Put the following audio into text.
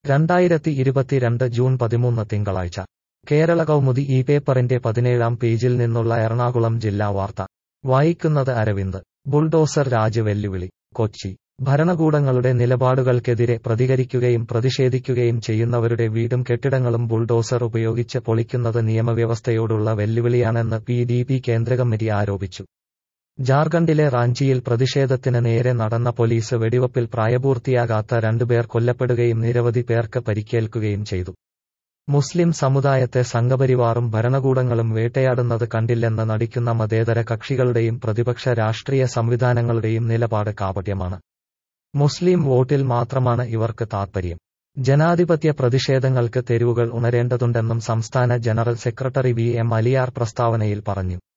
രണ്ടായിരത്തി ഇരുപത്തിരണ്ട് ജൂൺ പതിമൂന്ന് തിങ്കളാഴ്ച കേരള കൗമുദി ഈ പേപ്പറിന്റെ പതിനേഴാം പേജിൽ നിന്നുള്ള എറണാകുളം ജില്ലാ വാർത്ത വായിക്കുന്നത് അരവിന്ദ് ബുൾഡോസർ രാജ് വെല്ലുവിളി കൊച്ചി ഭരണകൂടങ്ങളുടെ നിലപാടുകൾക്കെതിരെ പ്രതികരിക്കുകയും പ്രതിഷേധിക്കുകയും ചെയ്യുന്നവരുടെ വീടും കെട്ടിടങ്ങളും ബുൾഡോസർ ഉപയോഗിച്ച് പൊളിക്കുന്നത് നിയമവ്യവസ്ഥയോടുള്ള വെല്ലുവിളിയാണെന്ന് പി ഡി പി കേന്ദ്ര കമ്മിറ്റി ആരോപിച്ചു ജാർഖണ്ഡിലെ റാഞ്ചിയിൽ പ്രതിഷേധത്തിന് നേരെ നടന്ന പോലീസ് വെടിവപ്പിൽ പ്രായപൂർത്തിയാകാത്ത രണ്ടുപേർ കൊല്ലപ്പെടുകയും നിരവധി പേർക്ക് പരിക്കേൽക്കുകയും ചെയ്തു മുസ്ലിം സമുദായത്തെ സംഘപരിവാറും ഭരണകൂടങ്ങളും വേട്ടയാടുന്നത് കണ്ടില്ലെന്ന് നടിക്കുന്ന മതേതര കക്ഷികളുടെയും പ്രതിപക്ഷ രാഷ്ട്രീയ സംവിധാനങ്ങളുടെയും നിലപാട് കാപട്യമാണ് മുസ്ലിം വോട്ടിൽ മാത്രമാണ് ഇവർക്ക് താൽപര്യം ജനാധിപത്യ പ്രതിഷേധങ്ങൾക്ക് തെരുവുകൾ ഉണരേണ്ടതുണ്ടെന്നും സംസ്ഥാന general secretary V M Aliyar പ്രസ്താവനയിൽ പറഞ്ഞു